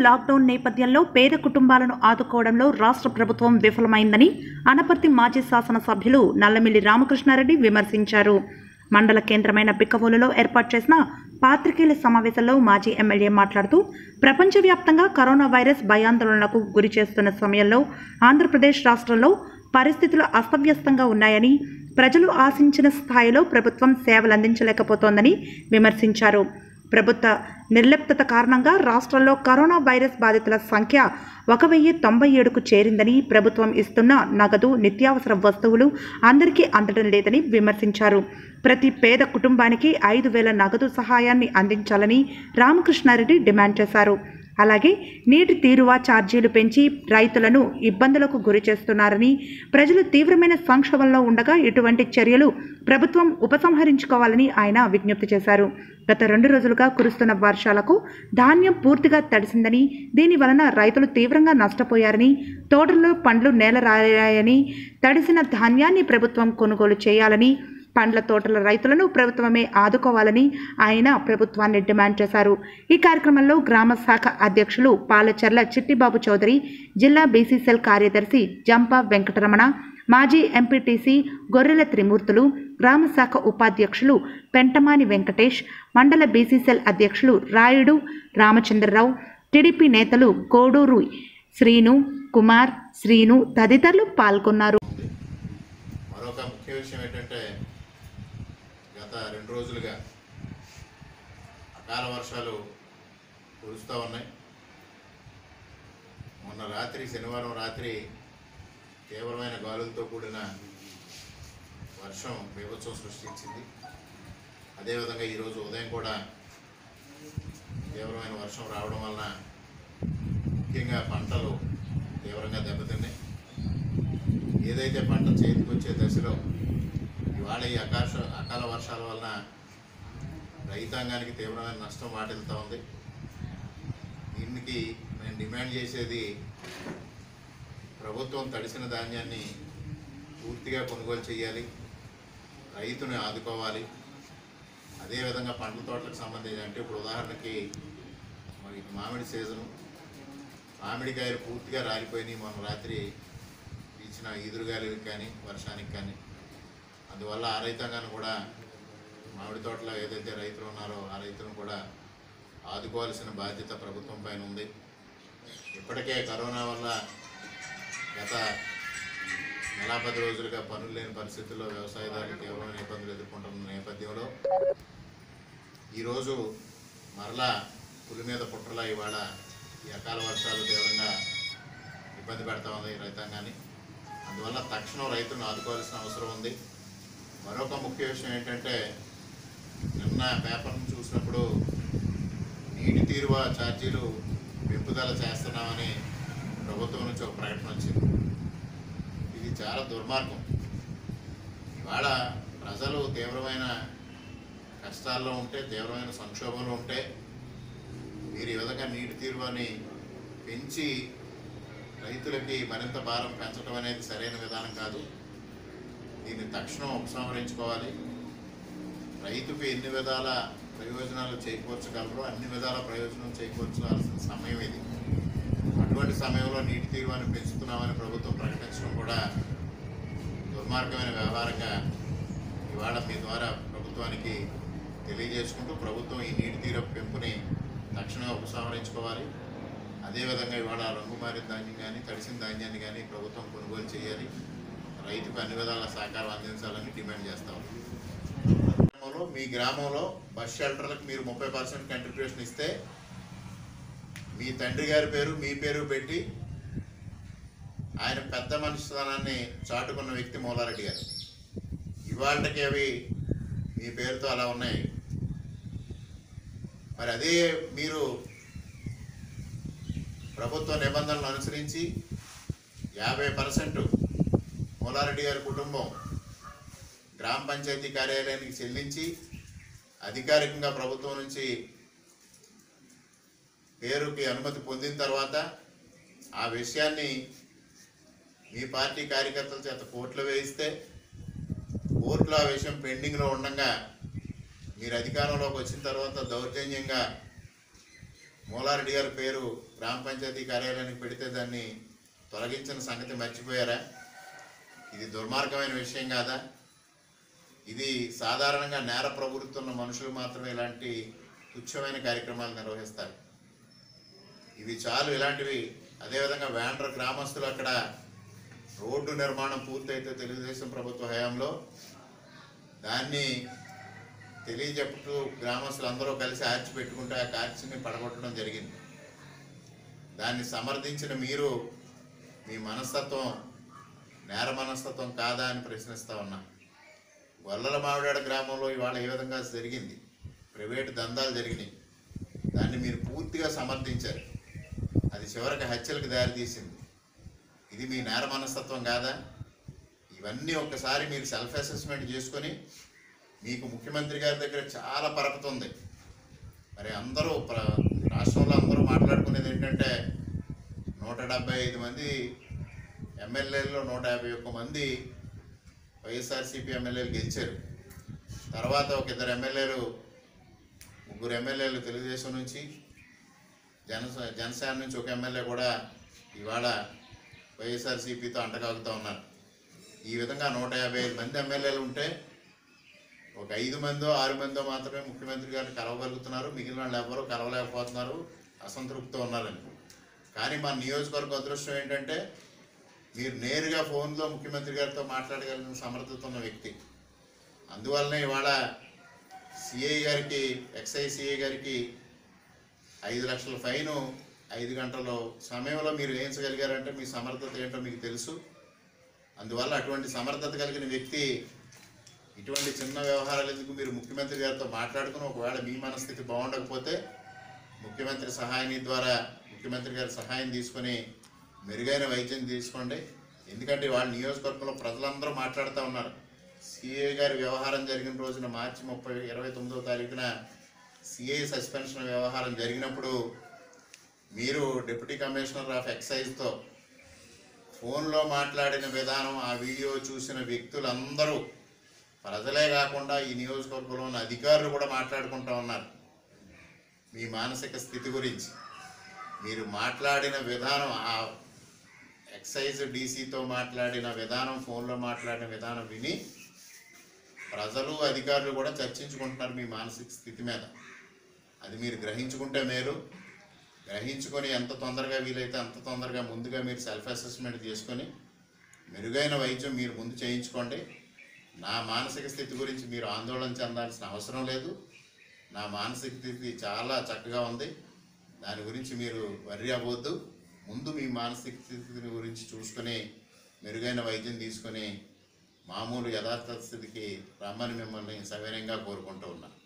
lockdown నేపథ్యంలో పేద కుటుంబాలను ఆదుకోవడంలో రాష్ట్ర ప్రభుత్వం విఫలమైందని అనపర్తి మాజీ శాసనసభ్యులు నల్లమిల్లి రామకృష్ణారెడ్డి విమర్శించారు మండల కేంద్రమైన బిక్కవోలులో ఏర్పాటు చేసిన పాత్రికేయుల సమావేశంలో మాజీ ఎమ్మెల్యే మాట్లాడుతూ ప్రపంచవ్యాప్తంగా కరోనా వైరస్ భయాందోళనలకు గురి చేస్తున్న సమయంలో ఆంధ్రప్రదేశ్ రాష్ట్రంలో పరిస్థితులు అస్తవ్యస్తంగా ఉన్నాయని ప్రజలు ఆశించిన స్థాయిలో ప్రభుత్వం సేవలు అందించలేకపోతోందని విమర్శించారు ప్రభుత్వ నిర్లిప్తత కారణంగా రాష్ట్రంలో కరోనా వైరస్ బాధితుల సంఖ్య ఒక వెయ్యి తొంభై ఏడుకు చేరిందని ప్రభుత్వం ఇస్తున్న నగదు నిత్యావసర వస్తువులు అందరికీ అందడం లేదని విమర్శించారు ప్రతి పేద కుటుంబానికి ఐదు వేల నగదు సహాయాన్ని అందించాలని రామకృష్ణారెడ్డి డిమాండ్ చేశారు అలాగే నీటి తీరువా ఛార్జీలు పెంచి రైతులను ఇబ్బందులకు గురి చేస్తున్నారని ప్రజలు తీవ్రమైన సంక్షోభంలో ఉండగా ఇటువంటి చర్యలు ప్రభుత్వం ఉపసంహరించుకోవాలని ఆయన విజ్ఞప్తి చేశారు గత రెండు రోజులుగా కురుస్తున్న వర్షాలకు ధాన్యం పూర్తిగా తడిసిందని దీని వలన రైతులు తీవ్రంగా నష్టపోయారని తోటల్లో పండ్లు నేలరాయాయని తడిసిన ధాన్యాన్ని ప్రభుత్వం కొనుగోలు చేయాలని పండ్ల తోటల రైతులను ప్రభుత్వమే ఆదుకోవాలని ఆయన ప్రభుత్వాన్ని డిమాండ్ చేశారు ఈ కార్యక్రమంలో గ్రామ శాఖ అధ్యక్షులు పాలచర్ల చిట్టిబాబు చౌదరి జిల్లా బీసీసీఎల్ కార్యదర్శి జంపా వెంకటరమణ మాజీ ఎంపీటీసీ గొర్రెల త్రిమూర్తులు గ్రామ శాఖ ఉపాధ్యక్షులు పెంటమాని వెంకటేష్ మండల బీసీసీఎల్ అధ్యక్షులు రాయుడు రామచంద్రరావు టీడీపీ నేతలు కోడూరు శ్రీను కుమార్ శ్రీను తదితరులు పాల్గొన్నారు మరొక ముఖ్య విషయం ఏంటంటే గత రెండు రోజులుగా అకాల వర్షాలు కురుస్తూ ఉన్నాయి మొన్న రాత్రి శనివారం రాత్రి తీవ్రమైన గాలులతో కూడిన వర్షం బీభత్సం సృష్టించింది అదేవిధంగా ఈరోజు ఉదయం కూడా తీవ్రమైన వర్షం రావడం వలన ముఖ్యంగా పంటలు తీవ్రంగా దెబ్బతిన్నాయి ఏదైతే పంట చేతికి వచ్చే దశలో ఇవాళ ఈ ఆకాశ అకాల వర్షాల వలన రైతాంగానికి తీవ్రమైన నష్టం వాటిల్తూ ఉంది దీనికి నేను డిమాండ్ చేసేది ప్రభుత్వం తడిసిన ధాన్యాన్ని పూర్తిగా కొనుగోలు చేయాలి రైతుని ఆదుకోవాలి అదేవిధంగా పండ్ల తోటలకు సంబంధించి అంటే ఇప్పుడు ఉదాహరణకి మరి మామిడి సీజను మామిడికాయలు పూర్తిగా రాలిపోయినాయి మొన్న రాత్రి ఇచ్చిన ఈదురుగాలికి కానీ వర్షానికి కానీ అందువల్ల ఆ రైతాంగాన్ని కూడా మామిడి తోటలో ఏదైతే రైతులు ఉన్నారో ఆ రైతులను కూడా ఆదుకోవాల్సిన బాధ్యత ప్రభుత్వం పైన ఉంది ఇప్పటికే కరోనా వల్ల గత నెల పది రోజులుగా పనులు లేని పరిస్థితుల్లో వ్యవసాయదారులు తీవ్రమైన ఇబ్బందులు ఎదుర్కొంటున్న నేపథ్యంలో ఈరోజు మరలా పులి మీద పుట్రలా ఇవాళ ఈ అకాల వర్షాలు తీవ్రంగా ఇబ్బంది పెడతా ఉంది రైతాంగాన్ని అందువల్ల తక్షణం రైతులను ఆదుకోవాల్సిన అవసరం ఉంది మరొక ముఖ్య విషయం ఏంటంటే నిన్న పేపర్ను చూసినప్పుడు నీటి తీరువ ఛార్జీలు పెంపుదల చేస్తున్నామని ప్రభుత్వం నుంచి ఒక ప్రకటన వచ్చింది ఇది చాలా దుర్మార్గం ఇవాళ ప్రజలు తీవ్రమైన కష్టాల్లో ఉంటే తీవ్రమైన సంక్షోభంలో ఉంటే మీరు ఈ విధంగా నీటి తీరువని పెంచి రైతులకి మరింత భారం పెంచడం అనేది సరైన విధానం కాదు దీన్ని తక్షణం ఉపసంహరించుకోవాలి రైతుకు ఎన్ని విధాల ప్రయోజనాలు చేకూర్చగలరో అన్ని విధాల ప్రయోజనం చేకూర్చాల్సిన సమయం ఇది అటువంటి సమయంలో నీటి తీరువాన్ని పెంచుతున్నామని ప్రభుత్వం ప్రకటించడం కూడా దుర్మార్గమైన వ్యవహారంగా ఇవాళ మీ ద్వారా ప్రభుత్వానికి తెలియజేసుకుంటూ ప్రభుత్వం ఈ నీటి తీరు పెంపుని తక్షణమే ఉపసంహరించుకోవాలి అదేవిధంగా ఇవాళ రంగుమారిన ధాన్యం కానీ తడిసిన ధాన్యాన్ని కానీ ప్రభుత్వం కొనుగోలు చేయాలి రైతుకు అన్ని విధాల సహకారం అందించాలని డిమాండ్ చేస్తాం గ్రామంలో మీ గ్రామంలో బస్ షెల్టర్లకు మీరు ముప్పై పర్సెంట్ కంట్రిబ్యూషన్ ఇస్తే మీ తండ్రి గారి పేరు మీ పేరు పెట్టి ఆయన పెద్ద మనిషితనాన్ని చాటుకున్న వ్యక్తి మూలారెడ్డి గారు ఇవాళకి అవి మీ పేరుతో అలా ఉన్నాయి మరి అదే మీరు ప్రభుత్వ నిబంధనలు అనుసరించి యాభై పర్సెంట్ మూలారెడ్డి గారి కుటుంబం గ్రామ పంచాయతీ కార్యాలయానికి చెల్లించి అధికారికంగా ప్రభుత్వం నుంచి పేరుకి అనుమతి పొందిన తర్వాత ఆ విషయాన్ని మీ పార్టీ కార్యకర్తల చేత కోర్టులో వేయిస్తే కోర్టులో ఆ విషయం పెండింగ్లో ఉండగా మీరు అధికారంలోకి వచ్చిన తర్వాత దౌర్జన్యంగా మూలారెడ్డి గారి పేరు గ్రామ పంచాయతీ కార్యాలయానికి పెడితే దాన్ని తొలగించిన సంగతి మర్చిపోయారా ఇది దుర్మార్గమైన విషయం కాదా ఇది సాధారణంగా నేర ప్రవృత్తి ఉన్న మనుషులు మాత్రమే ఇలాంటి తుచ్చమైన కార్యక్రమాలు నిర్వహిస్తారు ఇవి చాలు ఇలాంటివి అదేవిధంగా వేండ్ర గ్రామస్తులు అక్కడ రోడ్డు నిర్మాణం పూర్తయితే తెలుగుదేశం ప్రభుత్వ హయాంలో దాన్ని తెలియజెప్పుతూ గ్రామస్తులు అందరూ కలిసి ఆర్చి పెట్టుకుంటే ఆ కార్చిని పడగొట్టడం జరిగింది దాన్ని సమర్థించిన మీరు మీ మనస్తత్వం నేర మనస్తత్వం కాదా అని ప్రశ్నిస్తా ఉన్నా గొల్లల మామిడాడ గ్రామంలో ఇవాళ ఏ విధంగా జరిగింది ప్రైవేటు దందాలు జరిగినాయి దాన్ని మీరు పూర్తిగా సమర్థించారు అది చివరికి హత్యలకు దారితీసింది ఇది మీ నేర మనస్తత్వం కాదా ఇవన్నీ ఒక్కసారి మీరు సెల్ఫ్ అసెస్మెంట్ చేసుకొని మీకు ముఖ్యమంత్రి గారి దగ్గర చాలా పరపతి ఉంది మరి అందరూ ప్ర- రాష్ట్రంలో అందరూ మాట్లాడుకునేది ఏంటంటే నూట డెబ్బై ఐదు మంది ఎమ్మెల్యేల్లో నూట యాభై ఒక్క మంది వైఎస్ఆర్సీపీ ఎమ్మెల్యేలు గెలిచారు తర్వాత ఒక ఇద్దరు ఎమ్మెల్యేలు ముగ్గురు ఎమ్మెల్యేలు తెలుగుదేశం నుంచి జన జనసేన నుంచి ఒక ఎమ్మెల్యే కూడా ఇవాళ వైఎస్ఆర్సీపీతో అంటకాగుతూ ఉన్నారు ఈ విధంగా నూట యాభై ఐదు మంది ఎమ్మెల్యేలు ఉంటే ఒక ఐదు మందో ఆరు మందో మాత్రమే ముఖ్యమంత్రి గారిని కలవగలుగుతున్నారు మిగిలిన వాళ్ళు ఎవరూ కలవలేకపోతున్నారు అసంతృప్తితో ఉన్నారని కానీ మా నియోజకవర్గ అదృష్టం ఏంటంటే మీరు నేరుగా ఫోన్లో ముఖ్యమంత్రి గారితో మాట్లాడగలిగిన సమర్థత ఉన్న వ్యక్తి అందువల్లనే ఇవాళ సిఐ గారికి ఎక్సైజ్ సిఐ గారికి ఐదు లక్షల ఫైను ఐదు గంటల సమయంలో మీరు వేయించగలిగారంటే మీ సమర్థత ఏంటో మీకు తెలుసు అందువల్ల అటువంటి సమర్థత కలిగిన వ్యక్తి ఇటువంటి చిన్న వ్యవహారాలు ఎందుకు మీరు ముఖ్యమంత్రి గారితో మాట్లాడుకుని ఒకవేళ మీ మనస్థితి బాగుండకపోతే ముఖ్యమంత్రి సహాయాన్ని ద్వారా ముఖ్యమంత్రి గారి సహాయం తీసుకొని మెరుగైన వైద్యం తీసుకోండి ఎందుకంటే వాళ్ళ నియోజకవర్గంలో ప్రజలందరూ మాట్లాడుతూ ఉన్నారు సిఏ గారి వ్యవహారం జరిగిన రోజున మార్చి ముప్పై ఇరవై తొమ్మిదవ తారీఖున సిఐ సస్పెన్షన్ వ్యవహారం జరిగినప్పుడు మీరు డిప్యూటీ కమిషనర్ ఆఫ్ ఎక్సైజ్తో ఫోన్లో మాట్లాడిన విధానం ఆ వీడియో చూసిన వ్యక్తులందరూ ప్రజలే కాకుండా ఈ నియోజకవర్గంలో ఉన్న అధికారులు కూడా మాట్లాడుకుంటూ ఉన్నారు మీ మానసిక స్థితి గురించి మీరు మాట్లాడిన విధానం ఆ ఎక్సైజ్ డీసీతో మాట్లాడిన విధానం ఫోన్లో మాట్లాడిన విధానం విని ప్రజలు అధికారులు కూడా చర్చించుకుంటున్నారు మీ మానసిక స్థితి మీద అది మీరు గ్రహించుకుంటే మేలు గ్రహించుకొని ఎంత తొందరగా వీలైతే అంత తొందరగా ముందుగా మీరు సెల్ఫ్ అసెస్మెంట్ చేసుకొని మెరుగైన వైద్యం మీరు ముందు చేయించుకోండి నా మానసిక స్థితి గురించి మీరు ఆందోళన చెందాల్సిన అవసరం లేదు నా మానసిక స్థితి చాలా చక్కగా ఉంది దాని గురించి మీరు వర్రీ అవ్వద్దు ముందు మీ మానసిక స్థితి గురించి చూసుకొని మెరుగైన వైద్యం తీసుకొని మామూలు యథార్థ స్థితికి రమ్మని మిమ్మల్ని సవినయంగా కోరుకుంటూ ఉన్నాను